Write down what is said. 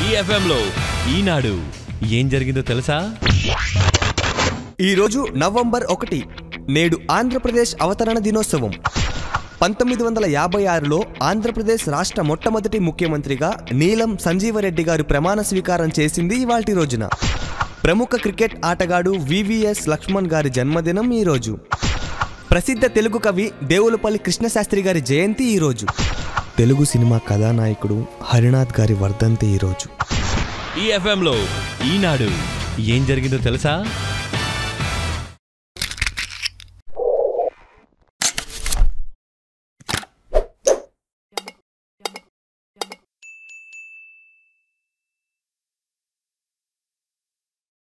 ఈ ఎఫ్ఎంలో ఈనాడు ఏం జరిగిందో తెలుసా ఈరోజు నవంబర్ ఒకటి నేడు ఆంధ్రప్రదేశ్ అవతరణ దినోత్సవం పంతొమ్మిది వందల యాభై ఆరులో ఆంధ్రప్రదేశ్ రాష్ట్ర మొట్టమొదటి ముఖ్యమంత్రిగా నీలం సంజీవరెడ్డి గారు ప్రమాణ స్వీకారం చేసింది ఇవాల్టి రోజున ప్రముఖ క్రికెట్ ఆటగాడు వివిఎస్ లక్ష్మణ్ గారి జన్మదినం ఈ రోజు ప్రసిద్ధ తెలుగు కవి దేవులపల్లి కృష్ణశాస్త్రి గారి జయంతి ఈ రోజు తెలుగు సినిమా కథానాయకుడు హరినాథ్ గారి వర్ధంతి ఈరోజు ఈ ఎఫ్ఎంలో ఈనాడు ఏం జరిగిందో తెలుసా